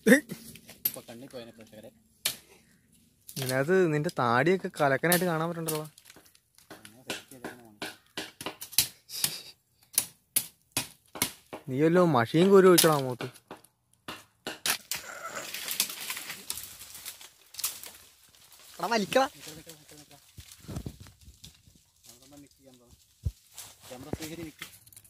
ഇപ്പൊ കണ്ണി പോയതിനെ പ്രേക്ഷകരെ ഇതിനകത്ത് നിന്റെ താടിയൊക്കെ കലക്കനായിട്ട് കാണാൻ പറ്റണ്ടല്ലോ അങ്ങനെ സെറ്റ് ചെയ്തേക്കണതാണ് നീയല്ലോ മഷിയും കോരി ഒഴിച്ചടാ മൂത്ത് എടാ വലിക്കടാ നമ്മളൊന്ന് മിക്സ് ചെയ്യാൻ പോകാം ക്യാമറ സ്വീകരി മിക്സ്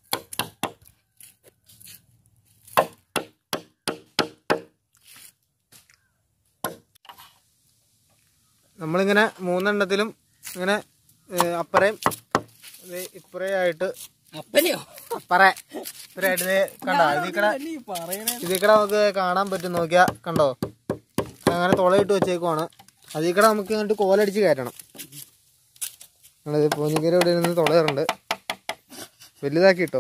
നമ്മളിങ്ങനെ മൂന്നെണ്ണത്തിലും ഇങ്ങനെ ഏ, അപ്പറേം ദേ ഇപ്പറേയായിട്ട് അപ്പനെയോ അപ്പറേ ഇപ്പറായിട്ട് ദേ കണ്ടോ ഇതിക്കടെ നീ പറയണേ ഇതിക്കടെ നമുക്ക് കാണാൻ പറ്റും നോക്കിയാ കണ്ടോ അങ്ങനെ തുളയിട്ട് വെച്ചേക്കുവാണ് അതിക്കടെ നമുക്ക് ഇങ്ങോട്ട് കോലടിച്ച് കയറ്റണം നമ്മളിത് പൂഞ്ഞിക്കര ഇവിടെ ഇരുന്ന് തുളയുണ്ട് വലുതാക്കി കിട്ടോ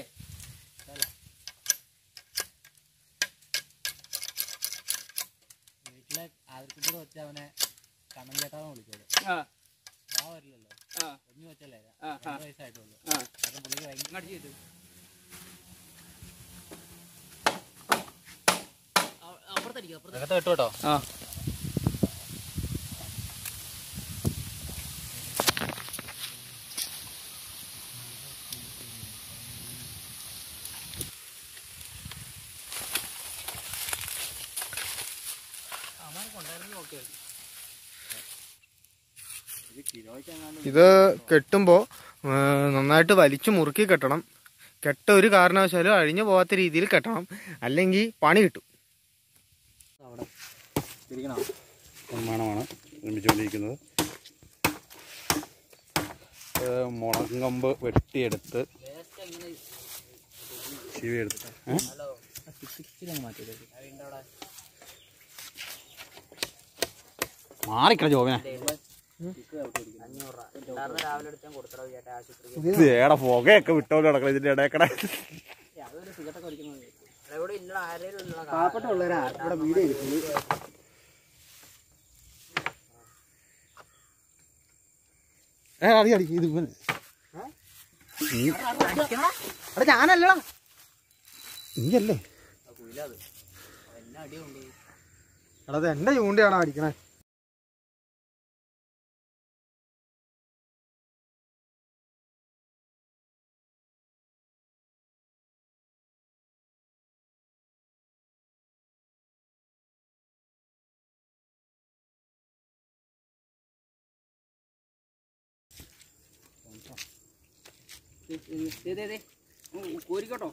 വീട്ടിലെ ആദ്യക്കൂടെ വെച്ച് അവനെ കണ്ണൻ ചേട്ടാന്ന് വിളിച്ചത് ആ ആ വരില്ലല്ലോ ആ കുഞ്ഞു വെച്ചല്ലേ ആ, ആ. രണ്ട് വയസ്സായിട്ടുള്ളൂ ആ അപ്പം പുള്ളിക്ക് ഭയങ്കര ഇങ്ങോട്ട് ചെയ്തു അപ്പുറത്തടിക്കും അപ്പുറത്ത് അകത്ത് കേട്ടോ കേട്ടോ ആ ഇത് കിലോയ്ക്ക് എങ്ങാണ്ട് ഇത് കെട്ടുമ്പോൾ നന്നായിട്ട് വലിച്ചു മുറുക്കി കെട്ടണം കെട്ട ഒരു കാരണവശാലും അഴിഞ്ഞു പോകാത്ത രീതിയിൽ കെട്ടണം അല്ലെങ്കിൽ പണി കിട്ടും അവിടെ തിരിക്കണോ നിർമ്മാണമാണ് നിർമ്മിച്ചുകൊണ്ടിരിക്കുന്നത് ഇത് മുളകും കമ്പ് വെട്ടിയെടുത്ത് വേസ്റ്റ് എങ്ങനെ ചീവിയെടുത്ത് ഏ? ഹലോ ഇച്ചിരി മാറ്റിയത് അതിൻ്റെ അവിടെ മാറിക്കട ജോബിനെ അഞ്ഞൂറ് രൂപ ഉണ്ടായിരുന്ന രാവിലെ എടുത്താൽ കൊടുത്തട ചേട്ടാ ആശുപത്രിക്ക് ഇത് ഏടെ പുകയൊക്കെ വിട്ടോണ്ട് കിടക്കണം ഇതിന്റെ ഇടയ്ക്കട അതൊരു സിഗരറ്റ് ഒക്കെ അടിക്കുന്നത് ഇവിടെ ഇല്ല ആരെയും ഇല്ല പാവപ്പെട്ടുള്ളവരാ ഇവിടെ വീഡിയോ എടുക്കുന്നത് ഏ അടി അടി ഇത് ഇവൻ അവിടെ ഞാനല്ലടാ നീയല്ലേ എന്നെ അടിയുണ്ട് എടാ അത് എന്റെ ചൂണ്ടിയാണോ അടിക്കണേ കോരിക്കോട്ടോ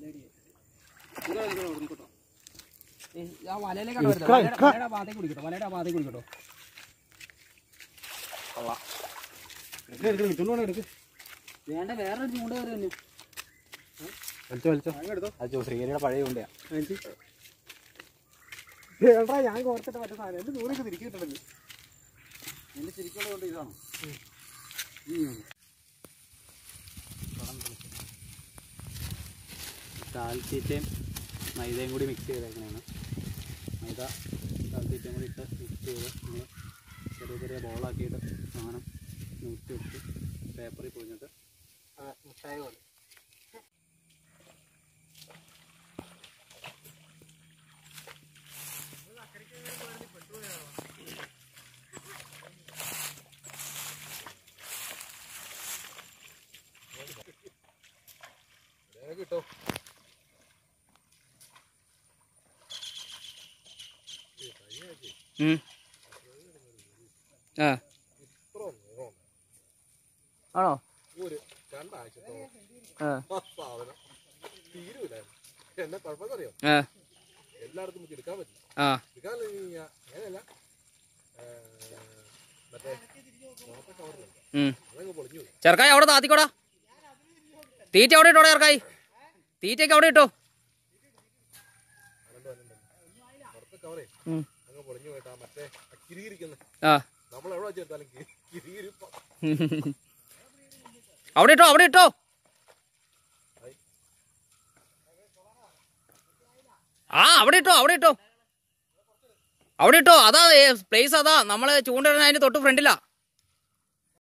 കേട്ടോ ആ വലയിലേക്കാണ് വരുന്നത് വലയുടെ വലയുടെ ഭാഗത്തേക്ക് കുടിക്കട്ടോ വലയുടെ ഭാഗത്തേക്ക് കുടിക്കട്ടോ വേണ്ട വേറൊരു ചൂണ്ട കയറി തന്നെ വലിച്ചോ വലിച്ചോ അത് ശ്രീഹരിയുടെ പഴയ കൊണ്ടയാ എടാ ഞാൻ കോർത്തിട്ട് മറ്റേ സാധനം എന്റെ ദൂരേക്ക് തിരിച്ചു കിട്ടണത് നിന്റെ ശരിക്കുള്ള കൊണ്ട് ഇതാണോ കാൽത്തീറ്റയും മൈദയും കൂടി മിക്സ് ചെയ്തേക്കണേണ് മൈദ കാൽത്തീറ്റയും കൂടി ഇട്ട് മിക്സ് ചെയ്ത് നമ്മൾ ചെറിയ ചെറിയ ബോളാക്കിയിട്ട് സാധനം നൂറ്റെടുത്ത് പേപ്പറിൽ പൊതിഞ്ഞിട്ട് മുട്ടായി പോലെ ആ ആണോ ആ എന്നെ കുഴപ്പമെന്നറിയോ ആ എല്ലായിടത്തും നമുക്ക് എടുക്കാൻ പറ്റില്ല ആ എടുക്കാൻ അങ്ങനെയല്ല മറ്റേ ഉം. അതങ്ങ് പൊളിഞ്ഞു പോയി. ചെറുക്കായി അവിടെ താത്തിക്കോടാ തീറ്റ അവിടെ ഇട്ടോടാ ചെറുക്കായി തീറ്റയൊക്കെ അവിടെ ഇട്ടോ പുറത്തെ കവറേ ഉം. അങ്ങ് പൊളിഞ്ഞു പോയിട്ടാ മറ്റേ ആ കിരിയിരിക്കുന്ന ആ നമ്മൾ എവിടെ വെച്ചെടുത്താലും കിരികിരി അവിടെ ഇട്ടോ അവിടെ ഇട്ടോ ആ അവിടെ ഇട്ടോ അവിടെ ഇട്ടോ അവിടെ ഇട്ടോ അതാ പ്ലേസ് അതാ നമ്മള് ചൂണ്ടിടുന്ന അതിന്റെ തൊട്ട് ഫ്രണ്ടിലാ